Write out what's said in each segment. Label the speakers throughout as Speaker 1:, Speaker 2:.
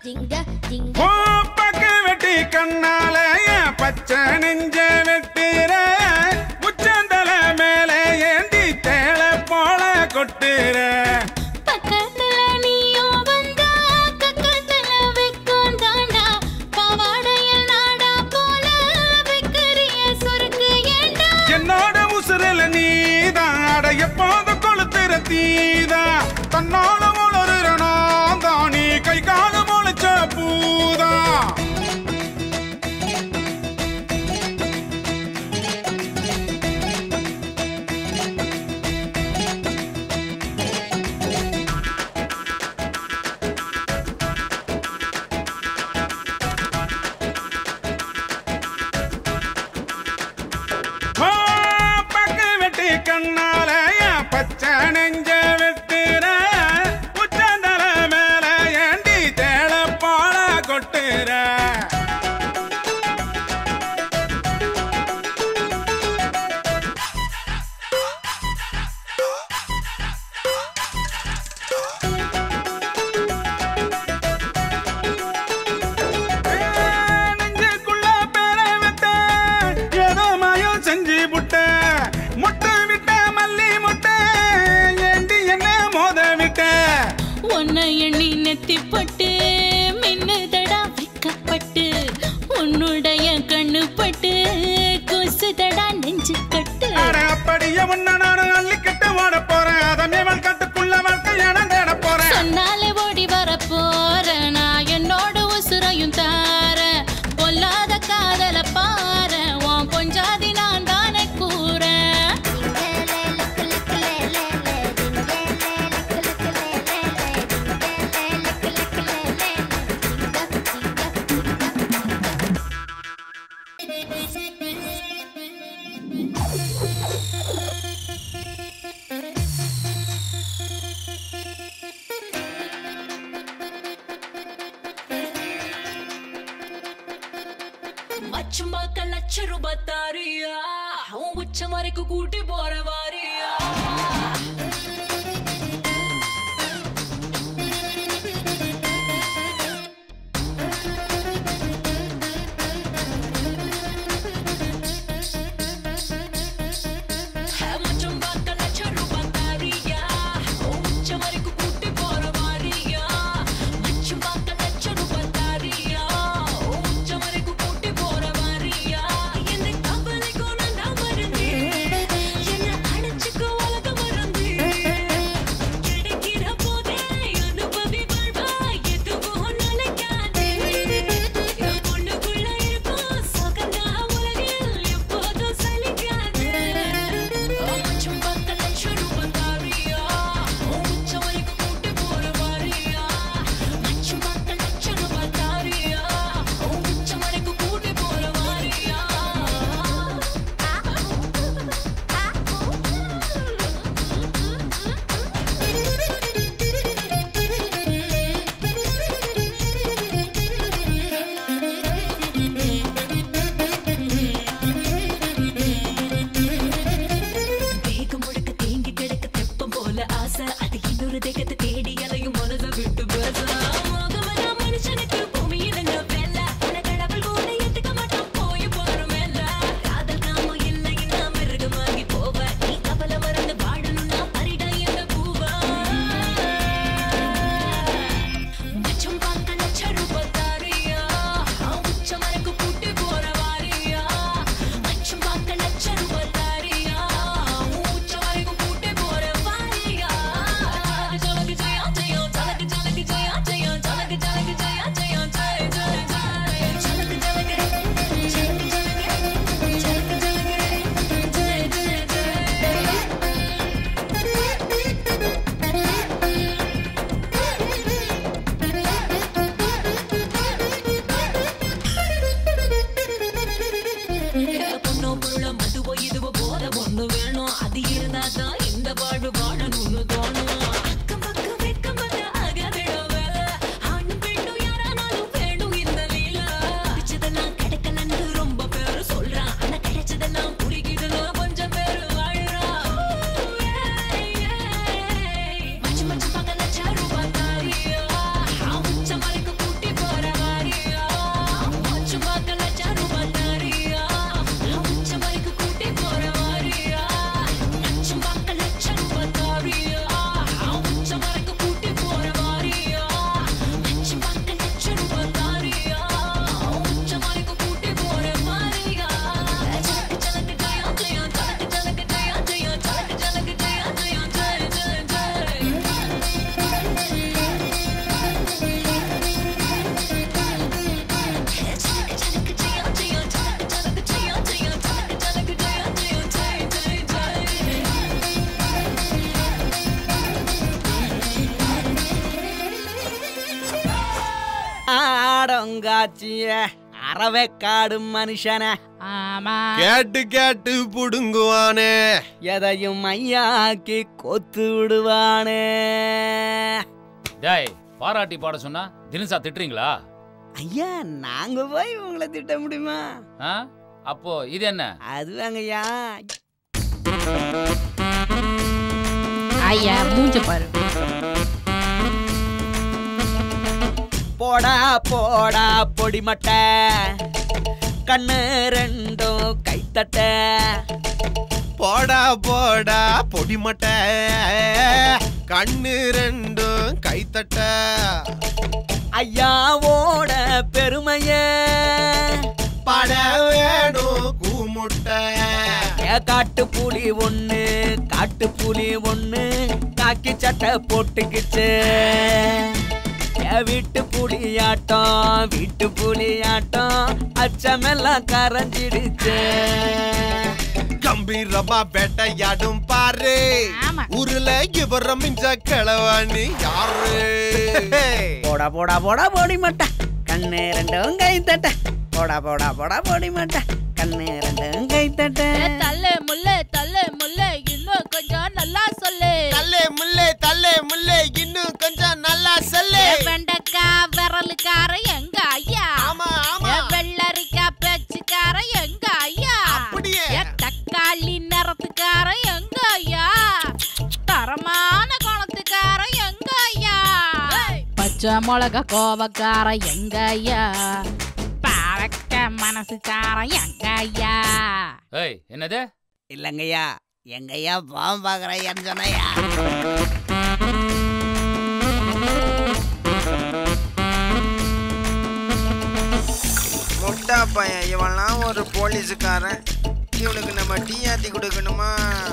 Speaker 1: ஜிங்க ஜிங்க
Speaker 2: ஓ பக்கு வெட்டி கண்ணால என் பச்சை நெஞ்ச வெட்டுற உச்சந்தல மேல ஏந்தி தேள போல கொட்டுற
Speaker 1: பக்கத்துல நீயும் வந்தா கக்கத்துல வெக்கம் தாண்டா பாவாடையில் நாடா போல வெக்கரிய சொருக்கு ஏண்டா
Speaker 2: என்னோட உசுரல நீதான் அட எப்போது கொளுத்துற தீதான் தன்னோட உளறுற நான் தான் நீ கை கால முளைச்ச பூதான் ஓ, பக்கு வெட்டி கண்ணால என் பச்சை நெஞ்ச வெட்டுற உச்சந்தல மேல ஏண்டி தேள போல கொட்டுற நெஞ்சுக்குள்ள பேர விட்ட ஏதோ மாயம் செஞ்சு புட்ட முட்டை விட்ட மல்லி முட்டை ஏண்டி என்ன மோத விட்ட
Speaker 1: உன்னை எண்ணி நெத்திப்பட்டு மின்னுதடா வைக்கப்பட்டு உன்னுடைய கண்ணு பட்டு குசுதடா நெஞ்சு கட்டு
Speaker 2: அட அப்படியே உன்னை நானும் அள்ளிக்கிட்டு ஓட போறேன் அதமே வாழ்க்கட்டுக்குள்ள வாழ்க்கையான தேட போறேன்
Speaker 1: சொன்னாலே ஓடி வர போற நான் என்னோட உசுரையும் தார பொல்லாத காதல பார உன் பொஞ்சாதி நான் தானே கூறேன்
Speaker 3: மச்சும்பாக்க லட்ச ரூபாய் தாரியா உன் உச்சம் வரைக்கும் கூட்டி போற வாரியா மச்சும்பாக்க லட்ச ரூபாய் தாரியா உன் உச்சம் வரைக்கும் கூட்டி போற வாரியா மச்சும்பாக்க லட்ச ரூபாய் தாரியா உன் உச்சம் வரைக்கும் கூட்டி போற வாரியா என்னை கவலைக்கோ நான் மறந்தே என்ன அணைச்சுக்கோ உலக மறந்தே கிடைக்கிற போதே அனுபவி வாழ்வா எதுவும் நினைக்காதே என் பொண்ணுக்குள்ள இருக்கும் சுகந்தா உலகில் எப்போதும் சலிக்காதே மச்சும் பார்க்க லட்சம் ரூபாய் தாரியா உச்சம் வரைக்கும் கூட்டி போற வாரியா மச்சும் பார்க்க லட்சம் ரூபாய் தாரியா உச்சம் வரைக்கும் கூட்டி போற வாரியா தேகம் முழுக்க தேங்கி கிடக்க தெப்பம் போல ஆசை அது இன்னொரு தேகத்தை தேடி அலையும் மனதை விட்டு பேச மோகமெல்லாம் மனுஷனுக்கு பூமியில் என்ன வேலை உன கடவுள் கூட ஏத்துக்க மாட்டான் போய் போற மேல காதல் காமம் இல்லை நான் மிருகமாகி போவ நீ கவலை மறந்து வாழணும்னா பரிடா என்ன பூவா மச்சம் பார்க்க லட்ச ரூபாய் தாரியா உச்சம் வரைக்கும் கூட்டி போற வாரியா மச்சம் பார்க்க லட்ச ரூபாய் தாரியா உச்சம் வரைக்கும் கூட்டி போற வாரியா ஜலகு ஜெயா ஜெயா ஜலகு ஜலகு ஜெயா ஜெயா ஜலகு ஜலகு ஜெயா ஜெயா ஜெய ஜெய ஜெய ஜலகு ஜலகு ஜலகு ஜலகு ஜலகு ஜலகு ஜெய ஜெய ஜெய பொண்ணோ பொருளோ மதுவோ இதுவோ போத ஒண்ணு வேணும் அது இருந்தாதான் இந்த வாழ்வு வாழணும்னு தோணும் அக்கம் பக்கம் வெக்கம் வந்து ஆகாதிடும் வேலை ஆணும் பெண்ணும் யாரானாலும் வேணும் இந்த லீலா பிடிச்சதெல்லாம் கிடைக்கலன்னு ரொம்ப பேரு சொல்றான் ஆனா கிடைச்சதெல்லாம் புரியுதுன்னு கொஞ்சம் பேரு வாழுறான் மச்சு மச்சு பக்கம் லட்ச ரூபாய் தாரியா உச்சம் வரைக்கும் கூட்டி போ
Speaker 4: அருங்காட்சிய அறவைக்காடு மனுஷன
Speaker 1: ஆமா
Speaker 5: கேட்டு கேட்டு புடுங்குவானே
Speaker 4: எதையும் ஐயாக்கி கொத்து விடுவானே
Speaker 6: டேய் பாராட்டி பாட சொன்னா தினசா திட்டுறீங்களா
Speaker 4: ஐயா நாங்க போய் உங்களை திட்ட முடியுமா
Speaker 6: ஆ அப்போ இது என்ன
Speaker 4: அதுவாங்கய்யா
Speaker 1: ஐயா மூஞ்ச பாரு
Speaker 4: போடா போடா பொடி மட்டை கண்ணு ரெண்டும் கைத்தட்ட
Speaker 5: போடா போடா பொடி மட்டை கண்ணு ரெண்டும் கைத்தட்ட
Speaker 4: ஐயாவோட பெருமைய
Speaker 5: பட வேணும் கூமுட்டை
Speaker 4: ஏ காட்டு புலி ஒண்ணு காட்டு புலி ஒண்ணு காக்கி சட்டை போட்டுக்கிச்சு ஏ வீட்டு புலியாட்டம் வீட்டு புலியாட்டம் அச்சமெல்லாம் கரைஞ்சிடுச்சு
Speaker 5: கம்பீரமா வேட்டையாடும் பாரு
Speaker 1: ஆமா.
Speaker 5: ஊருல இவர மிஞ்ச கிளவாணி யாரு
Speaker 4: போடா போடா போடா போடி மாட்டா கண்ணு ரெண்டும் கை தட்ட போடா போடா போடா போடி மாட்டா கண்ணு ரெண்டும் கை தட்ட
Speaker 1: ஏ, தள்ளு முள்ளு தள்ளு முள்ளு இன்னும் கொஞ்சம் நல்லா சொல்லு
Speaker 5: தல்லே முல்லே தல்லே முல்லே இன்னும் கொஞ்சம் நல்லா சொல்லு
Speaker 1: ஏ, வெண்டைக்கா விரலுக்கார எங்க ஐயா
Speaker 5: ஆமா ஆமா
Speaker 1: ஏ, வெள்ளரிக்கா பேச்சுக்கார எங்க ஐயா
Speaker 5: அப்படியே.
Speaker 1: ஏ, தக்காளி நிறத்துக்கார எங்க ஐயா தரமான குணத்துக்கார எங்க ஐயா பச்சை மிளகா கோவக்கார எங்க ஐயா பாவக்க மனசுக்கார எங்க ஐயா
Speaker 6: ஏய் என்னது
Speaker 4: இல்லங்கய்யா எங்கய்யா பாவம் பாக்குறையான்னு சொன்னையா
Speaker 7: முட்டா பையன் இவன்லாம் ஒரு போலீஸுக்காரன் இவனுக்கு நம்ம டீ ஆத்தி கொடுக்கணுமா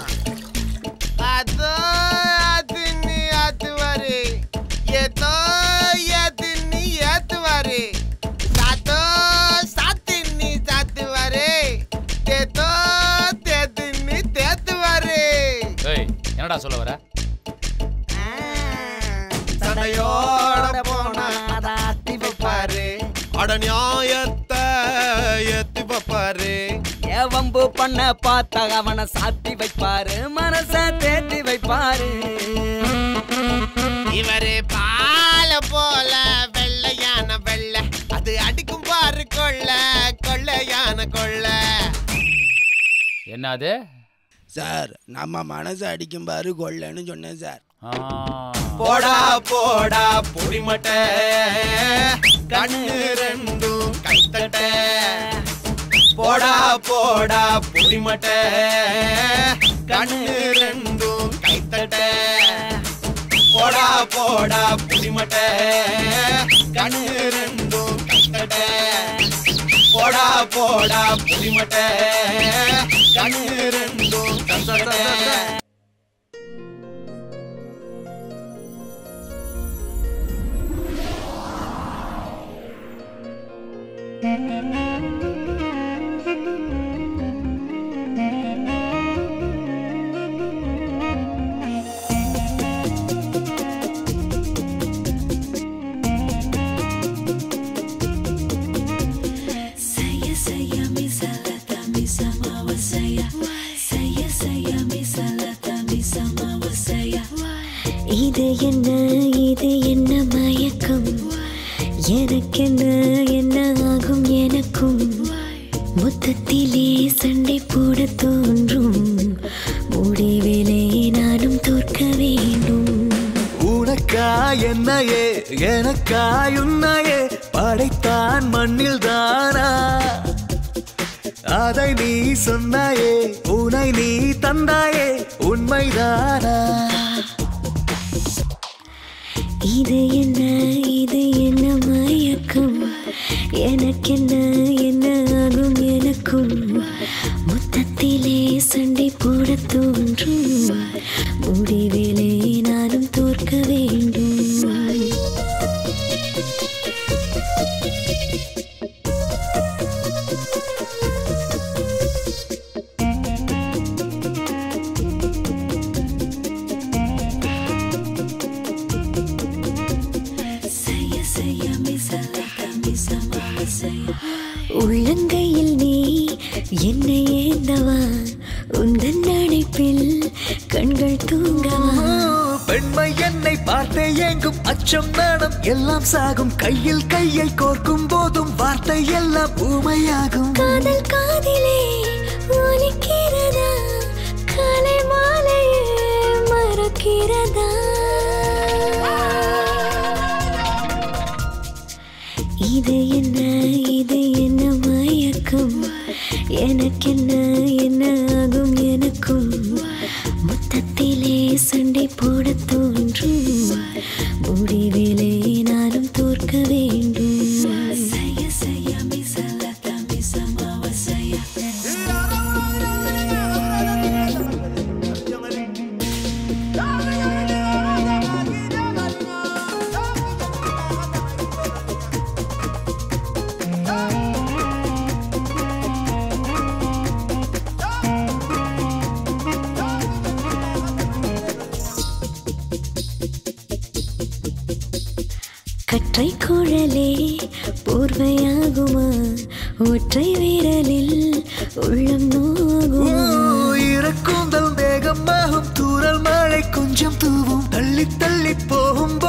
Speaker 5: அதோ அது நீ ஆத்துவாரு ஏதோ ஏத்து நீ ஏத்துவாரு சாத்தோ சாத்து நீ சாத்துவாரு தேத்தோ தேத்து நீ தேத்துவாரு
Speaker 6: ஏய் என்னடா சொல்ல வர
Speaker 5: சடையோட போனா தாத்தி வைப்பாரு அட நியாயத்தை ஏத்தி வைப்பாரு
Speaker 4: ஏவம்பு பண்ண பார்த்தா அவனை சாத்தி வைப்பாரு மனச தேத்தி வைப்பாரு
Speaker 5: இவரு பால போல வெள்ளையான வெள்ளை அது அடிக்கும் பாரு கொள்ள கொள்ளையான கொள்ள
Speaker 6: என்னது
Speaker 7: சார் நம்ம மனசு அடிக்கும் பாரு கொள்ளன்னு சொன்னேன் சார்
Speaker 6: ஆ,
Speaker 5: போடா போடா பொடிமட்டை கண்ணு ரெண்டும் கைத்தட்ட போடா போடா பொடிமட்டை கண்ணு ரெண்டும் கைத்தட்ட போடா போடா பொடிமட்டை கண்ணு ரெண்டும் கைத்தட்ட போடா போடா பொடிமட்டை கண்ணு ரெண்டும் கைத்தட்ட
Speaker 3: Saya saya misalata misama wasaya Saya saya misalata misama wasaya
Speaker 8: இது என்ன இது என்ன மயக்கம் எனக்கென்ன என்ன ஆகும் எனக்கும் மொத்தத்திலே சண்டை போட தோன்றும் முடிவிலே நானும் தோற்க வேண்டும்
Speaker 9: உனக்கா என்னையே எனக்காய் உன்னையே படைத்தான் மண்ணில் தானா அதை நீ சொன்னாயே உனை நீ தந்தாயே உண்மைதானா
Speaker 8: இது என்ன இது என்ன மயக்கம் எனக்கென்ன என்ன ஆகும் எனக்கும் மொத்தத்திலே சண்டை போட தோன்றும் முடிவிலே நானும் தோற்க வேண்டும்
Speaker 3: Saya saya misalata misama
Speaker 8: என்னை ஏந்தவா உந்தன் அணைப்பில் கண்கள் தூங்கவா
Speaker 9: பெண்மை என்னை பார்த்தே எங்கும் அச்சம் நாணம் எல்லாம் சாகும் கையில் கையை கோர்க்கும் போதும் வார்த்தை எல்லாம் ஊமையாகும்
Speaker 8: காதல் காதிலே ஒலிக்கிறதா காலை மாலையே மறக்கிறதா இது என்ன இது என்ன மயக்கம் எனக்கென்ன என்ன ஆகும் எனக்கும் மொத்தத்திலே சண்டை போட தோன்றும் முடிவிலே நானும் தோற்க வேண்டும் செய்ய செய்ய மிசலத மிசமாவ செய்ய கற்றை குழலே போர்வையாகுமா ஒற்றை விரலில் உள்ளம் நோகுமா
Speaker 9: இறக்கூந்தல் மேகமாகும் தூரல் மழை கொஞ்சம் தூவும் தள்ளி தள்ளி போகும்